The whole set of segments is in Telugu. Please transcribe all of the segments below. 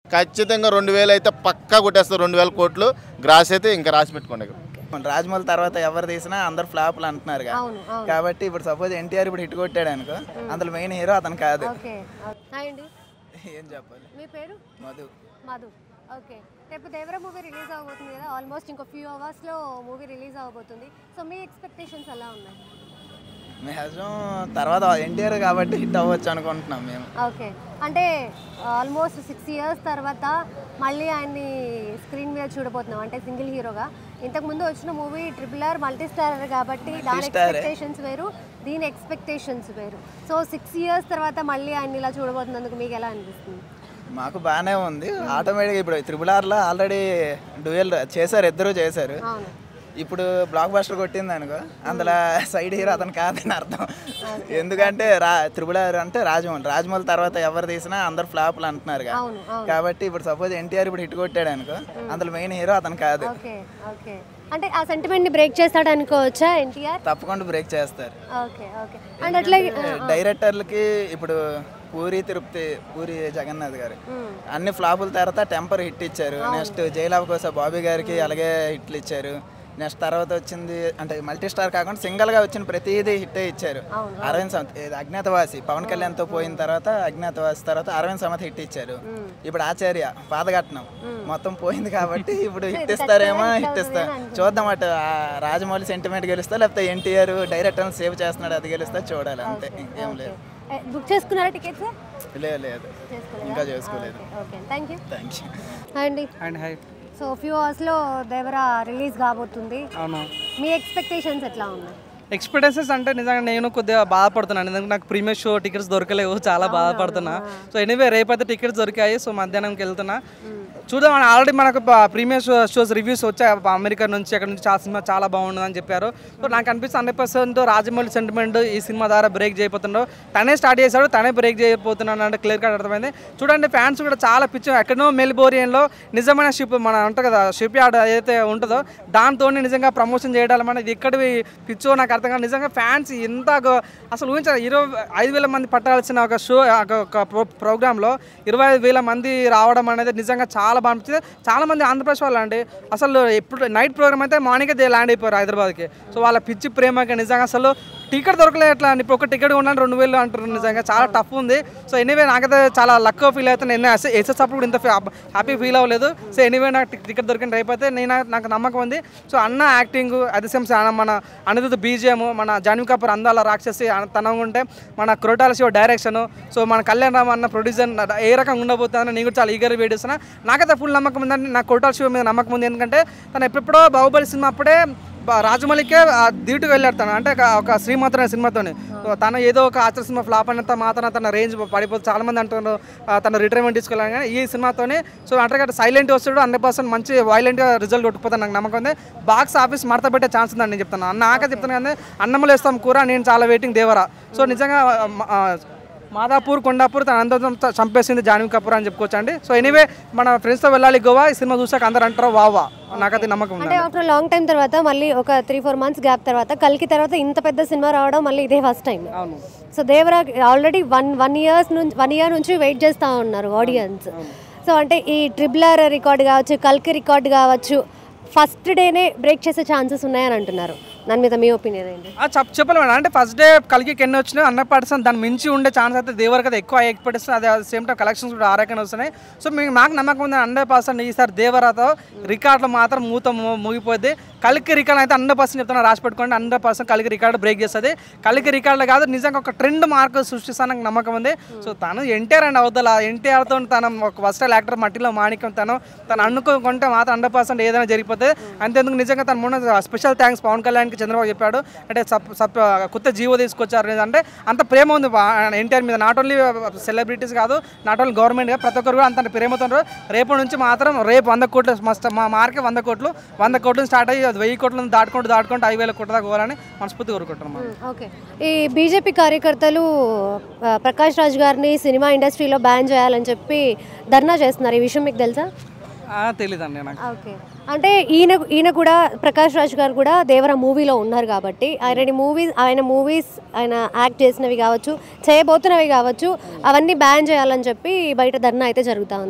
ఖచ్చితంగా రెండు వేలు అయితే పక్కా కొట్టేస్తారు రెండు వేల కోట్లు గ్రాస్ అయితే ఇంకా రాసి పెట్టుకోండి మన రాజమౌళి తర్వాత ఎవరు తీసినా అందరు ఫ్లాప్లు అంటున్నారు అవును అవును కాబట్టి ఇప్పుడు సపోజ్ ఎన్టీఆర్ ఇప్పుడు హిట్ కొట్టాడు అనుకో అందులో మెయిన్ హీరో అతను కాదు ఓకే హాయ్ అండి ఏం చెప్పాలి మీ పేరు మధు మధు ఓకే రేపు దేవర మూవీ రిలీజ్ అవబోతుంది కదా ఆల్మోస్ట్ ఇంకో ఫ్యూ అవర్స్లో మూవీ రిలీజ్ అవబోతుంది సో మీ ఎక్స్పెక్టేషన్స్ ఎలా ఉన్నాయి మ్యాక్సిమం తర్వాత ఎన్టీఆర్ కాబట్టి హిట్ అవ్వచ్చు అనుకుంటున్నాం మేము ఓకే అంటే ఆల్మోస్ట్ సిక్స్ ఇయర్స్ తర్వాత మళ్ళీ ఆయన్ని స్క్రీన్ మీద చూడబోతున్నాం అంటే సింగిల్ హీరోగా ఇంతకుముందు వచ్చిన movie triple R multi star కాబట్టి దాని ఎక్స్పెక్టేషన్స్ వేరు దీని ఎక్స్పెక్టేషన్స్ వేరు సో సిక్స్ ఇయర్స్ తర్వాత మళ్ళీ ఆయన ఇలా చూడబోతున్నందుకు మీకు ఎలా అనిపిస్తుంది మాకు బాగానే ఉంది ఆటోమేటిక్గా ఇప్పుడు త్రిబుల్ ఆర్లో ఆల్రెడీ డ్యూయల్ చేశారు ఇద్దరు చేశారు అవును ఇప్పుడు బ్లాక్ బస్టర్ కొట్టింది అనుకో అందులో సైడ్ హీరో అతను కాదని అర్థం ఎందుకంటే రా త్రిబుల్ ఆర్ అంటే రాజమౌళి రాజమౌళి తర్వాత ఎవరు తీసినా అందరు ఫ్లాప్లు అంటున్నారు కదా. అవును అవును కాబట్టి ఇప్పుడు సపోజ్ ఎన్టీఆర్ ఇప్పుడు హిట్ కొట్టాడు అనుకో అందులో మెయిన్ హీరో అతను కాదు ఓకే ఓకే అంటే ఆ సెంటిమెంట్ని బ్రేక్ చేస్తాడు అనుకోవచ్చా ఎన్టీఆర్ తప్పకుండా బ్రేక్ చేస్తారు ఓకే ఓకే అండ్ అట్లాగే డైరెక్టర్లకి ఇప్పుడు పూరి తిరుపతి పూరి జగన్నాథ్ గారు అన్ని ఫ్లాపుల తర్వాత టెంపర్ హిట్ ఇచ్చారు నెక్స్ట్ జైలాబ్ కోసం బాబీ గారికి అలాగే హిట్లు ఇచ్చారు నెక్స్ట్ తర్వాత వచ్చింది అంటే మల్టీ స్టార్ కాకుండా సింగల్ గా వచ్చిన ప్రతిదీ హిట్టే ఇచ్చారు అరవింద్ సమత్ ఇది అజ్ఞాతవాసి పవన్ కళ్యాణ్ తో పోయిన తర్వాత అజ్ఞాతవాసి తర్వాత అరవింద్ సమత్ హిట్ ఇచ్చారు ఇప్పుడు ఆచార్య పాదఘట్నం మొత్తం పోయింది కాబట్టి ఇప్పుడు హిట్ ఇస్తారేమో హిట్ ఇస్తారు చూద్దాం అటు ఆ రాజమౌళి సెంటిమెంట్ గెలుస్తా లేకపోతే ఎన్టీఆర్ డైరెక్టర్ సేవ్ చేస్తున్నాడు అది గెలుస్తా చూడాలి అంతే ఇంకేం లేదు బుక్ చేసుకున్నారా టికెట్స్ లేదు లేదు ఇంకా చేసుకోలేదు okay thank you thank you అండి అండ్ హై సో ఫ్యూ అవర్స్లో దేవరా రిలీజ్ కాబోతుంది అవును మీ ఎక్స్పెక్టేషన్స్ ఎట్లా ఉన్నాయి ఎక్స్పెక్టేషన్స్ అంటే నిజంగా నేను కొద్దిగా బాధపడుతున్నాను ఎందుకంటే నాకు ప్రీమియర్ షో టికెట్స్ దొరకలేవు చాలా బాధపడుతున్నా సో ఎనీవే రేపైతే టికెట్స్ దొరికాయి సో మధ్యాహ్నంకి వెళ్తున్నా చూద్దాం ఆల్రెడీ మనకు ప్రీమియర్ షో షోస్ రివ్యూస్ వచ్చాయి అమెరికా నుంచి అక్కడ నుంచి చాలా సినిమా చాలా బాగుంది అని చెప్పారు సో నాకు అనిపిస్తుంది హండ్రెడ్ పర్సెంట్ రాజమౌళి సెంటిమెంట్ ఈ సినిమా ద్వారా బ్రేక్ చేయబోతుండో తనే స్టార్ట్ చేశాడు తనే బ్రేక్ చేయబోతున్నాడు అంటే క్లియర్ కట్ అర్థమైంది చూడండి ఫ్యాన్స్ కూడా చాలా పిచ్చి ఎక్కడో మెల్బోరియన్లో నిజమైన షిప్ మన ఉంటుంది కదా షిప్ యార్డ్ ఏదైతే ఉంటుందో దాంతో నిజంగా ప్రమోషన్ చేయడం అనేది ఇక్కడివి పిచ్చో నాకు అర్థం కాదు నిజంగా ఫ్యాన్స్ ఎంత గో- అసలు ఊహించారు ఇరవై ఐదు వేల మంది పట్టాల్సిన ఒక షో ఒక- ఒక ప్రో ప్రోగ్రాంలో ఇరవై ఐదు వేల మంది రావడం అనేది నిజంగా చాలా బాగా అనిపించింది చాలా మంది ఆంధ్రప్రదేశ్ వాళ్ళు అండి అసలు ఎప్పుడు నైట్ ప్రోగ్రామ్ అయితే మార్నింగే దే ల్యాండ్ అయిపోయారు హైదరాబాద్కి సో వాళ్ళ పిచ్చి ప్రేమకి నిజంగా అసలు టికెట్ దొరకలేదు ఎట్లా అండి ఇప్పుడు ఒక టికెట్ కొన్నాను రెండు వేలు అంటారు నిజంగా చాలా టఫ్ ఉంది సో ఎనీవే నాకైతే చాలా లక్ ఫీల్ అవుతాను నేను ఎస్ఎస్ అప్పుడు ఇంత హ్యాపీ ఫీల్ అవ్వలేదు సో ఎనీవే నాకు టికెట్ దొరికిన రేపు అయితే నేను నాకు నమ్మకం ఉంది సో అన్న యాక్టింగ్ అదే సేమ్ మన అనిరుద్ధ బీజిఎం మన జాన్వీ కపూర్ అందాల రాక్షసి అన- తనం ఉంటే మన క్రోటాల శివ డైరెక్షన్ సో మన కళ్యాణ్ రామ్ అన్న ప్రొడ్యూసర్ ఏ రకంగా ఉండబోతుందని నేను కూడా చాలా ఈగర్ వెయిట్ చేస్తున్నా నాకైతే ఫుల్ నమ్మకం ఉందని నా క్రోటాల శివ మీద నమ్మకం ఉంది ఎందుకంటే తను ఎప్పుడెప్పుడో బాహుబలి సినిమా అప్పుడే బా- రాజమౌళికే ఆ ధీటుగా వెళ్ళాడు తను అంటే ఒక- ఒక శ్రీమాత అనే సినిమాతోని సో తను ఏదో ఒక ఆచర సినిమా ఫ్లాప్ అయినంత మాత్రం తన రేంజ్ పడిపోతుంది చాలా మంది అంటున్నారు ఆ, తను రిటైర్మెంట్ తీసుకోవాలి కానీ ఈ సినిమాతోని సో అంటే సైలెంట్ వస్తాడు హండ్రెడ్ పర్సెంట్ మంచి వైలెంట్గా రిజల్ట్ కొట్టుకుపోతాను నాకు నమ్మకం ఉంది బాక్స్ ఆఫీస్ మడత పెట్టే ఛాన్స్ ఉందని నేను చెప్తాను నాకే చెప్తాను కానీ అన్నములు వేస్తాం కూర నేను చాలా వెయిటింగ్ దేవరా సో నిజంగా ఆ, మ- ఆ, మాదాపూర్ కొండాపూర్ తన అందరం చంపేసింది జాన్వీ కపూర్ అని చెప్పుకోవచ్చు అండి సో ఎనీవే మన ఫ్రెండ్స్తో వెళ్ళాలి గోవా ఈ సినిమా చూసాక అందరూ అంటారు వావా నాకైతే నమ్మకం ఉంది అంటే ఆఫ్టర్ లాంగ్ టైం తర్వాత మళ్ళీ ఒక త్రీ ఫోర్ మంత్స్ గ్యాప్ తర్వాత కల్కి తర్వాత ఇంత పెద్ద సినిమా రావడం మళ్ళీ ఇదే ఫస్ట్ టైం అవును so Devara already one one years నుంచి వన్ ఇయర్ నుంచి వెయిట్ చేస్తూ ఉన్నారు ఆడియన్స్ సో అంటే ఈ ట్రిబులర్ రికార్డ్ కావచ్చు కల్కి రికార్డ్ కావచ్చు ఫస్ట్ డేనే బ్రేక్ చేసే ఛాన్సెస్ ఉన్నాయని అంటున్నారు దాని మీద మీ ఒపీనియన్ ఏంటి ఆ, చెప్ చెప్పలేము మేడం అంటే ఫస్ట్ డే కలికి ఎన్ని వచ్చినాయి హండ్రెడ్ పర్సెంట్ దాని మించి ఉండే ఛాన్స్ అయితే దేవర్ కదా ఎక్కువ ఎక్స్పెక్టేషన్ అదే సేమ్ టైం కలెక్షన్స్ కూడా ఆరకనే వస్తున్నాయి సో మీకు నాకు నమ్మకం ఉంది హండ్రెడ్ పర్సెంట్ ఈసారి దేవరాతో రికార్డులు మాత్రం మూత ము- ముగిపోద్ది కలికి రికార్డ్ అయితే హండ్రెడ్ పర్సెంట్ చెప్తున్నా రాసి పెట్టుకోండి హండ్రెడ్ పర్సెంట్ కలికి రికార్డు బ్రేక్ చేస్తుంది కలికి రికార్డులు కాదు నిజంగా ఒక ట్రెండ్ మార్క్ సృష్టిస్తాను నాకు నమ్మకం ఉంది సో తను ఎన్టీఆర్ అండ్ అవతల ఎన్టీఆర్తో తన ఒక వర్స్టైల్ యాక్టర్ మట్టిలో మాణిక్యం తను తను అనుకుంటే మాత్రం హండ్రెడ్ పర్సెంట్ ఏదైనా జరిగిపోతే అంతేందుకు నిజంగా తను మొన్న స్పెషల్ థ్యాంక్స్ పవన్ కళ్యాణ్కి చంద్రబాబు చెప్పాడు అంటే సప్ సప్ కొత్త జీవో తీసుకొచ్చారు అంటే అంత ప్రేమ ఉంది ఎన్టీఆర్ మీద నాట్ ఓన్లీ సెలబ్రిటీస్ కాదు నాట్ ఓన్లీ గవర్నమెంట్ ప్రతి ఒక్కరు కూడా అంత ప్రేమతో ఉన్నారు. రేపటి నుంచి మాత్రం రేపు వంద కోట్లు మస్ట్ మా మార్కే వంద కోట్లు వంద కోట్లు స్టార్ట్ అయ్యి అది వెయ్యి కోట్లను దాటుకుంటూ దాటుకుంటూ ఐదు వేల కోట్ల దాకా పోవాలని మనస్ఫూర్తి కోరుకుంటున్నాం మనం. ఓకే ఈ బీజేపీ కార్యకర్తలు ఆ, ప్రకాష్ రాజ్ గారిని సినిమా ఇండస్ట్రీలో బ్యాన్ చేయాలని చెప్పి ధర్నా చేస్తున్నారు ఈ విషయం మీకు తెలుసా ఆ, తెలీదండి నాకు ఓకే అంటే ఈయన ఈయన కూడా ప్రకాష్ రాజ్ గారు కూడా దేవర మూవీలో ఉన్నారు కాబట్టి ఆయన మూవీస్ ఆయన మూవీస్ ఆయన యాక్ట్ చేసినవి కావచ్చు చేయబోతున్నవి కావచ్చు అవన్నీ బ్యాన్ చేయాలని చెప్పి బయట ధర్నా అయితే జరుగుతూ ఉంది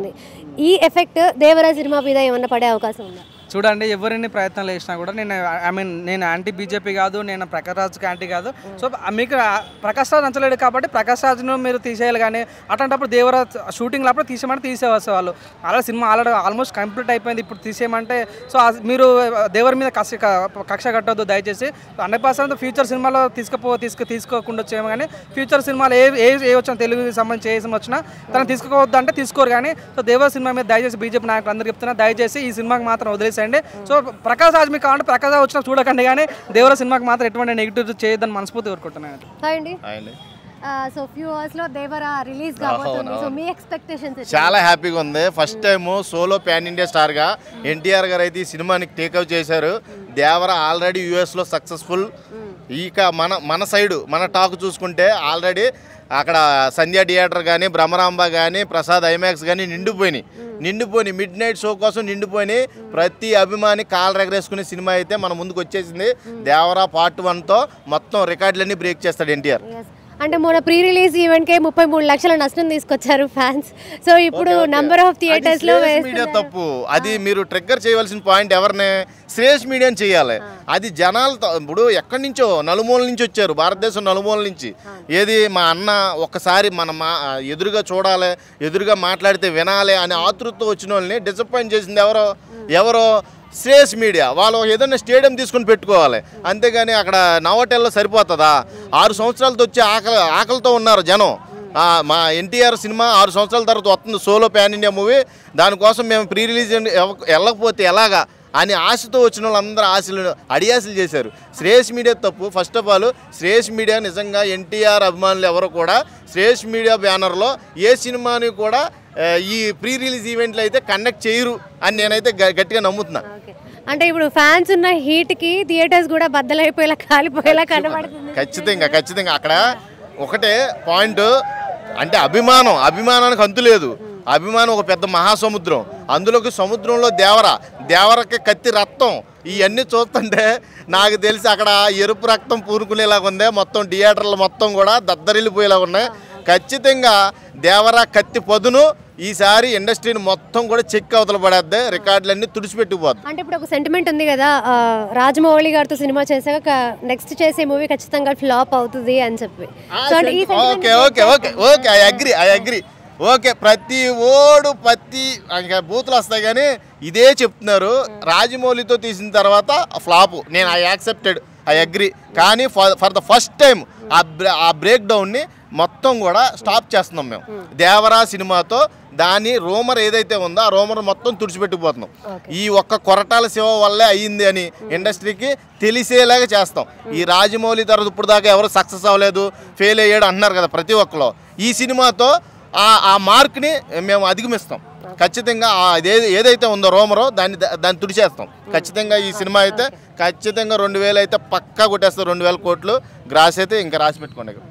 ఈ ఎఫెక్ట్ దేవరా సినిమా మీద ఏమన్నా పడే అవకాశం ఉందా చూడండి ఎవరిని ప్రయత్నాలు చేసినా కూడా నేను ఐ మీన్ నేను యాంటీ బీజేపీ కాదు నేను ప్రకాష్ రాజ్కి యాంటీ కాదు సో మీకు ఆ ప్రకాష్ రాజ్ నచ్చలేడు కాబట్టి ప్రకాష్ రాజ్ను మీరు తీసేయాలి కానీ అట్లాంటప్పుడు దేవరాజ్ షూటింగ్ అప్పుడు తీసేయమంటే తీసేవచ్చు వాళ్ళు అలా సినిమా ఆల్రెడీ ఆల్మోస్ట్ కంప్లీట్ అయిపోయింది ఇప్పుడు తీసేయమంటే సో ఆ మీరు దేవరి మీద కక్ష కక్ష కట్టొద్దు దయచేసి హండ్రెడ్ పర్సెంట్ ఫ్యూచర్ సినిమాలో తీసుకుపో తీసుకు తీసుకోకుండా వచ్చేమో కానీ ఫ్యూచర్ సినిమాలు ఏ ఏ ఏ వచ్చినా తెలుగుకి సంబంధించి ఏ సినిమా వచ్చినా తను తీసుకోవద్దు అంటే తీసుకోరు కానీ సో దేవర సినిమా మీద దయచేసి బీజేపీ నాయకులు అందరికీ చెప్తున్నా దయచేసి ఈ సినిమాకి మాత్రం వదిలేసేయండి సో ప్రకాష్ రాజ్ మీకు కావాలంటే ప్రకాష్ రాజ్ వచ్చినా చూడకండి కానీ దేవర సినిమాకి మాత్రం ఎటువంటి నెగిటివ్ చేయొద్దని మనస్ఫూర్తి కోరుకుంటున్నాను హాయ్ అండి అండి సో ఫ్యూ అవర్స్ లో దేవరా రిలీజ్ కాబోతుంది సో మీ ఎక్స్పెక్టేషన్స్ చాలా హ్యాపీగా ఉంది first time solo pan India స్టార్గా ఎన్టీఆర్ గారు అయితే ఈ సినిమాని టేక్అవుట్ చేశారు దేవర ఆల్రెడీ యూఎస్లో సక్సెస్ఫుల్ ఇక మన మన సైడు మన టాక్ చూసుకుంటే ఆల్రెడీ అక్కడ సంధ్య థియేటర్ కానీ భ్రమరాంబ కానీ ప్రసాద్ ఐమాక్స్ కానీ నిండిపోయినాయి నిండిపోయి మిడ్ నైట్ షో కోసం నిండిపోయి ప్రతి అభిమాని కాలు రెగరేసుకునే సినిమా అయితే మన ముందుకు వచ్చేసింది దేవరా పార్ట్ వన్తో మొత్తం రికార్డులన్నీ బ్రేక్ చేస్తాడు ఎన్టీఆర్ అంటే మొన్న ప్రీ రిలీజ్ ఈవెంట్ కే ముప్పై మూడు లక్షల నష్టం తీసుకొచ్చారు ఫ్యాన్స్ సో ఇప్పుడు నంబర్ ఆఫ్ థియేటర్స్ లో శ్రేయస్ మీడియా తప్పు అది మీరు ట్రిగ్గర్ చేయవలసిన పాయింట్ ఎవరిని శ్రేయస్ మీడియాని చేయాలి అది జనాలు త- ఇప్పుడు ఎక్కడి నుంచో నలుమూల నుంచి వచ్చారు భారతదేశం నలుమూల నుంచి ఏది మా అన్న ఒక్కసారి మన మా ఎదురుగా చూడాలి ఎదురుగా మాట్లాడితే వినాలి అనే ఆతృతతో వచ్చిన వాళ్ళని డిసప్పాయింట్ చేసింది ఎవరో ఎవరో శ్రేయస్ మీడియా వాళ్ళు ఏదైనా స్టేడియం తీసుకుని పెట్టుకోవాలి అంతేగాని అక్కడ నవటెల్లో సరిపోతుందా ఆరు సంవత్సరాలతో వచ్చి ఆకలి ఆకలితో ఉన్నారు జనం ఆ, మా ఎన్టీఆర్ సినిమా ఆరు సంవత్సరాల తర్వాత వస్తుంది సోలో ప్యాన్ ఇండియా మూవీ దానికోసం మేము ప్రీ రిలీజ్ వెళ్ళకపోతే ఎలాగా అని ఆశతో వచ్చిన వాళ్ళందరూ ఆశలు అడియాసలు చేశారు శ్రేయస్ మీడియా తప్పు first of all Shreyas media నిజంగా ఎన్టీఆర్ అభిమానులు ఎవరు కూడా శ్రేయస్ మీడియా బ్యానర్లో ఏ సినిమాని కూడా ఆ, ఈ ప్రీ రిలీజ్ ఈవెంట్లు అయితే కండక్ట్ చేయరు అని నేనైతే గ- గట్టిగా నమ్ముతున్నా ఓకే అంటే ఇప్పుడు ఫ్యాన్స్ ఉన్న హీట్ కి థియేటర్స్ కూడా బద్దలైపోయేలా కాలిపోయేలా కనబడుతుంది ఖచ్చితంగా ఖచ్చితంగా అక్కడ ఒకటే పాయింట్ అంటే అభిమానం అభిమానానికి అంతు లేదు అభిమానం ఒక పెద్ద మహాసముద్రం అందులోకి సముద్రంలో దేవర దేవరకి కత్తి రక్తం ఇవన్నీ చూస్తుంటే నాకు తెలిసి అక్కడ ఎరుపు రక్తం పూరుకునేలాగా ఉంది మొత్తం థియేటర్లు మొత్తం కూడా దద్దరిల్లిపోయేలాగా ఉన్నాయి ఖచ్చితంగా దేవర కత్తి పదును ఈసారి ఇండస్ట్రీని మొత్తం కూడా చెక్ అవతల పడేద్ది రికార్డులన్నీ తుడిచిపెట్టుకుపోద్ది అంటే ఇప్పుడు ఒక సెంటిమెంట్ ఉంది కదా ఆ, రాజమౌళి గారితో సినిమా చేశాక నెక్స్ట్ చేసే మూవీ ఖచ్చితంగా ఫ్లాప్ అవుతుంది అని చెప్పి సో అంటే ఈ sentiment okay okay okay okay I agree I agree okay ప్రతి ఓడు ప్రతి ఇంకా బూతులు వస్తాయి కానీ ఇదే చెప్తున్నారు రాజమౌళితో తీసిన తర్వాత ఫ్లాప్ నేను ఐ యాక్సెప్టెడ్ ఐ అగ్రి కానీ ఫర్ ద ఫస్ట్ టైం ఆ బ్రే ఆ బ్రేక్ డౌన్ని మొత్తం కూడా స్టాప్ చేస్తున్నాం మేము దేవరా సినిమాతో దాని రోమర్ ఏదైతే ఉందో ఆ రోమర్ మొత్తం తుడిచిపెట్టుకుపోతున్నాం ఈ ఒక్క కొరటాల శివ వల్లే అయ్యింది అని ఇండస్ట్రీకి తెలిసేలాగా చేస్తాం ఈ రాజమౌళి తర్వాత ఇప్పుడు దాకా ఎవరు సక్సెస్ అవ్వలేదు ఫెయిల్ అయ్యాడు అంటున్నారు కదా ప్రతి ఒక్కరు ఈ సినిమాతో ఆ ఆ మార్క్ని మేము అధిగమిస్తాం ఖచ్చితంగా ఆ అదే ఏదైతే ఉందో రోమరో దాన్ని దాన్ని తుడిచేస్తాం ఖచ్చితంగా ఈ సినిమా అయితే ఖచ్చితంగా రెండు వేలు అయితే పక్కా కొట్టేస్తారు రెండు వేల కోట్లు గ్రాస్ అయితే ఇంకా రాసి పెట్టుకోండి